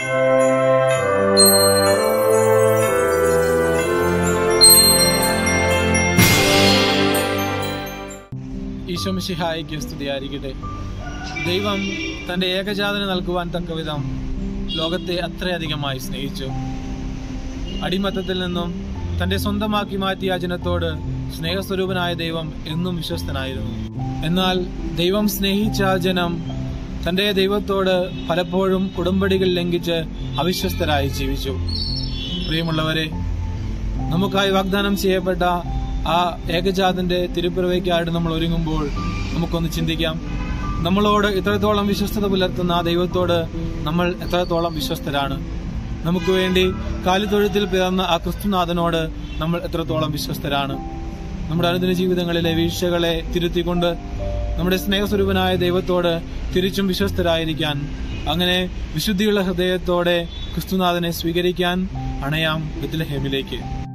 ഈശോമിഷിഹായിക്ക് സ്തുതിയായിരിക്കട്ടെ ദൈവം തന്റെ ഏകജാതന നൽകുവാൻ തക്കവിധം ലോകത്തെ അത്രയധികമായി സ്നേഹിച്ചു അടിമത്തത്തിൽ നിന്നും തന്റെ സ്വന്തമാക്കി മാറ്റിയ ജനത്തോട് സ്നേഹസ്വരൂപനായ ദൈവം എന്നും വിശ്വസ്തനായിരുന്നു എന്നാൽ ദൈവം സ്നേഹിച്ച ആ ജനം തന്റെ ദൈവത്തോട് പലപ്പോഴും കുടുംബടികൾ ലംഘിച്ച് അവിശ്വസ്തരായി ജീവിച്ചു പ്രിയമുള്ളവരെ നമുക്കായി വാഗ്ദാനം ചെയ്യപ്പെട്ട ആ ഏകജാതന്റെ തിരുപ്പിറവയ്ക്കായിട്ട് നമ്മൾ ഒരുങ്ങുമ്പോൾ നമുക്കൊന്ന് ചിന്തിക്കാം നമ്മളോട് ഇത്രത്തോളം വിശ്വസ്തത പുലർത്തുന്ന ആ ദൈവത്തോട് നമ്മൾ എത്രത്തോളം വിശ്വസ്തരാണ് നമുക്ക് വേണ്ടി കാലിത്തൊഴുത്തിൽ പിറന്ന ആ ക്രിസ്തുനാഥനോട് നമ്മൾ എത്രത്തോളം വിശ്വസ്തരാണ് നമ്മുടെ അനുദിന ജീവിതങ്ങളിലെ വീഴ്ചകളെ തിരുത്തിക്കൊണ്ട് നമ്മുടെ സ്നേഹസ്വരൂപനായ ദൈവത്തോട് തിരിച്ചും വിശ്വസ്തരായിരിക്കാൻ അങ്ങനെ വിശുദ്ധിയുള്ള ഹൃദയത്തോടെ ക്രിസ്തുനാഥനെ സ്വീകരിക്കാൻ അണയാം ബത്ലഹേമിലേക്ക്